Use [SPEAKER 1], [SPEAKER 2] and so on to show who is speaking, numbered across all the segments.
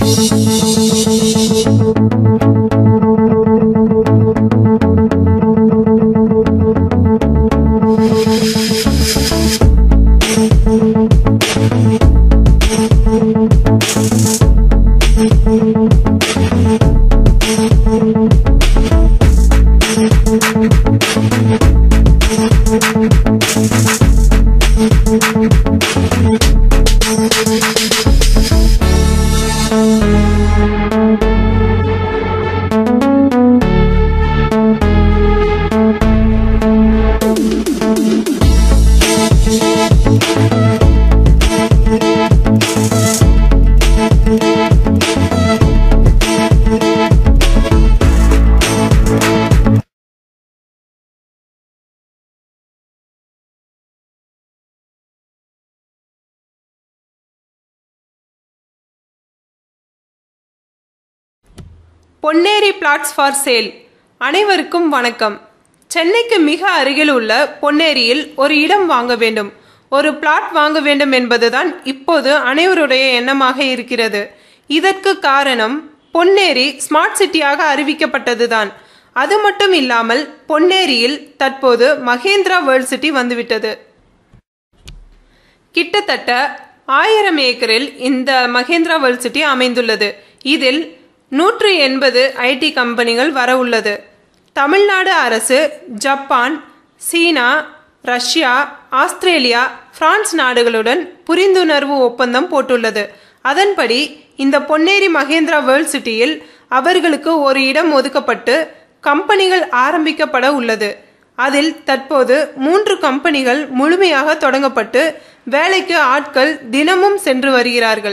[SPEAKER 1] Ponneri plots for sale அனைவருக்கும் வணக்கம் சென்னைக்கு மிக அருகில் உள்ள பொன்னேரியில் ஒரு இடம் வாங்க வேண்டும் ஒரு பிளாட் வாங்க வேண்டும் என்பதுதான் இப்போது அனைவருடைய எண்ணமாக இருக்கிறது இதற்கு காரணம் பொன்னேரி ஸ்மார்ட் சிட்டியாக அறிவிக்கப்பட்டதுதான் அது மட்டும் இல்லாமல் பொன்னேரியில் தற்போது மகேந்திரா வேர்ல்ட் சிட்டி வந்துவிட்டது கிட்டத்தட்ட ஆயிரம் ஏக்கரில் இந்த மகேந்திரா வேர்ல்ட் சிட்டி அமைந்துள்ளது இதில் நூற்று எண்பது ஐடி கம்பெனிகள் வர உள்ளது தமிழ்நாடு அரசு Japan China Russia Australia France நாடுகளுடன் புரிந்துணர்வு ஒப்பந்தம் போட்டுள்ளது அதன்படி இந்த பொன்னேரி மகேந்திரா வேர்ல்ட் சிட்டியில் அவர்களுக்கு ஒரு இடம் ஒதுக்கப்பட்டு கம்பெனிகள் ஆரம்பிக்கப்பட உள்ளது அதில் தற்போது மூன்று கம்பெனிகள் முழுமையாக தொடங்கப்பட்டு வேலைக்கு ஆட்கள் தினமும் சென்று வருகிறார்கள்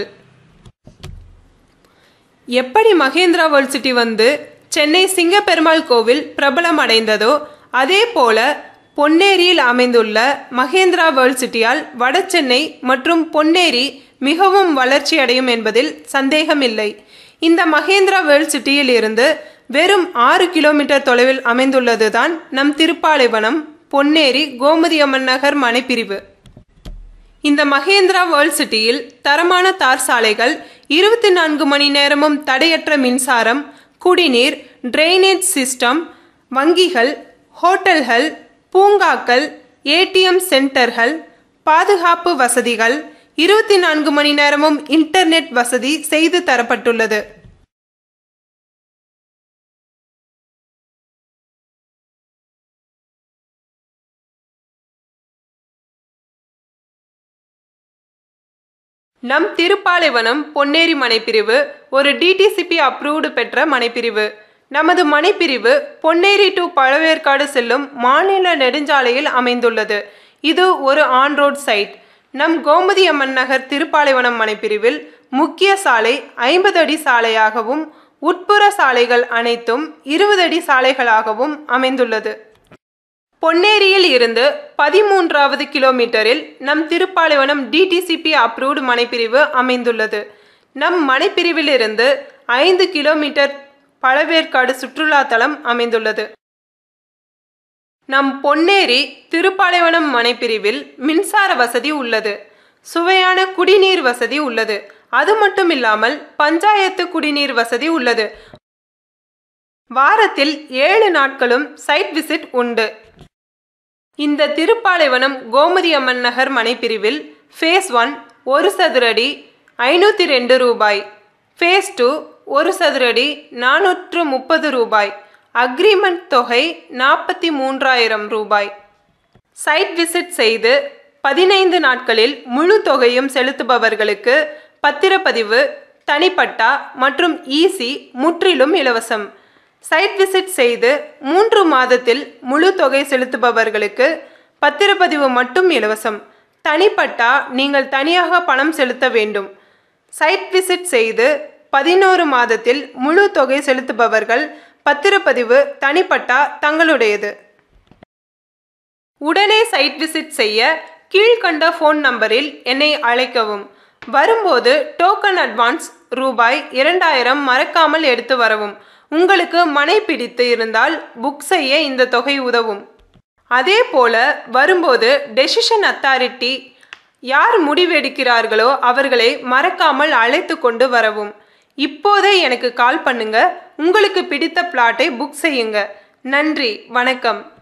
[SPEAKER 1] எப்படி மகேந்திரா வேர்ல்ட் சிட்டி வந்து சென்னை சிங்கப்பெருமாள் கோவில் பிரபலம் அடைந்ததோ அதே போல பொன்னேரியில் அமைந்துள்ள மகேந்திரா வேர்ல்ட் சிட்டியால் வடசென்னை மற்றும் பொன்னேரி மிகவும் வளர்ச்சி அடையும் என்பதில் சந்தேகமில்லை இந்த மகேந்திரா வேர்ல்ட் சிட்டியில் இருந்து வெறும் ஆறு கிலோமீட்டர் தொலைவில் அமைந்துள்ளதுதான் நம் திருப்பாலைவனம் பொன்னேரி கோமதியம்மன் நகர் மனைப்பிரிவு இந்த மகேந்திரா வேர்ல்ட் சிட்டியில் தரமான தார் சாலைகள் இருபத்தி நான்கு மணி நேரமும் தடையற்ற மின்சாரம் குடிநீர் டிரைனேஜ் சிஸ்டம் வங்கிகள் ஹோட்டல்கள் பூங்காக்கள் ஏடிஎம் சென்டர்கள் பாதுகாப்பு வசதிகள் இருபத்தி நான்கு மணி நேரமும் இன்டர்நெட் வசதி செய்து தரப்பட்டுள்ளது நம் திருப்பாலைவனம் பொன்னேரி மனைப்பிரிவு ஒரு டிடிசிபி அப்ரூவ்டு பெற்ற மனைப்பிரிவு நமது மனைப்பிரிவு பொன்னேரி டு பழவேற்காடு செல்லும் மாநில நெடுஞ்சாலையில் அமைந்துள்ளது இது ஒரு ஆன் ரோட் சைட் நம் கோமதி அம்மன் நகர் திருப்பாலைவனம் மனைப்பிரிவில் முக்கிய சாலை ஐம்பது அடி சாலையாகவும் உட்புற சாலைகள் அனைத்தும் இருபது அடி சாலைகளாகவும் அமைந்துள்ளது பொன்னேரியில் இருந்து பதிமூன்றாவது கிலோமீட்டரில் நம் திருப்பாலைவனம் டிடிசிபி அப்ரூவ்டு மனைப்பிரிவு அமைந்துள்ளது நம் மனைப்பிரிவிலிருந்து ஐந்து கிலோமீட்டர் பழவேற்காடு சுற்றுலா தலம் அமைந்துள்ளது நம் பொன்னேரி திருப்பாலைவனம் மனைப்பிரிவில் மின்சார வசதி உள்ளது சுவையான குடிநீர் வசதி உள்ளது அது மட்டும் இல்லாமல் பஞ்சாயத்து குடிநீர் வசதி உள்ளது வாரத்தில் ஏழு நாட்களும் சைட் விசிட் உண்டு இந்த திருப்பாலைவனம் கோமதி அம்மன் நகர் மனைப்பிரிவில் ஃபேஸ் ஒன் ஒரு சதுரடி ஐநூற்றி ரெண்டு ரூபாய் ஃபேஸ் டூ ஒரு சதுரடி நானூற்று முப்பது ரூபாய் அக்ரிமெண்ட் தொகை நாற்பத்தி மூன்றாயிரம் ரூபாய் சைட் விசிட் செய்து பதினைந்து நாட்களில் முழு தொகையும் செலுத்துபவர்களுக்கு பத்திரப்பதிவு தனிப்பட்டா மற்றும் ஈசி முற்றிலும் இலவசம் சைட் விசிட் செய்து மூன்று மாதத்தில் முழு தொகை செலுத்துபவர்களுக்கு பத்திரப்பதிவு மட்டும் இலவசம் தனிப்பட்டா நீங்கள் தனியாக பணம் செலுத்த வேண்டும் சைட் விசிட் செய்து பதினோரு மாதத்தில் முழு தொகை செலுத்துபவர்கள் பத்திரப்பதிவு தனிப்பட்டா தங்களுடையது உடனே சைட் விசிட் செய்ய கீழ்கண்ட ஃபோன் நம்பரில் என்னை அழைக்கவும் வரும்போது டோக்கன் அட்வான்ஸ் ரூபாய் இரண்டாயிரம் மறக்காமல் எடுத்து வரவும் உங்களுக்கு மனை பிடித்து இருந்தால் புக் செய்ய இந்த தொகை உதவும் அதே போல வரும்போது டெசிஷன் அத்தாரிட்டி யார் முடிவெடுக்கிறார்களோ அவர்களை மறக்காமல் அழைத்து கொண்டு வரவும் இப்போதே எனக்கு கால் பண்ணுங்க உங்களுக்கு பிடித்த பிளாட்டை புக் செய்யுங்க நன்றி வணக்கம்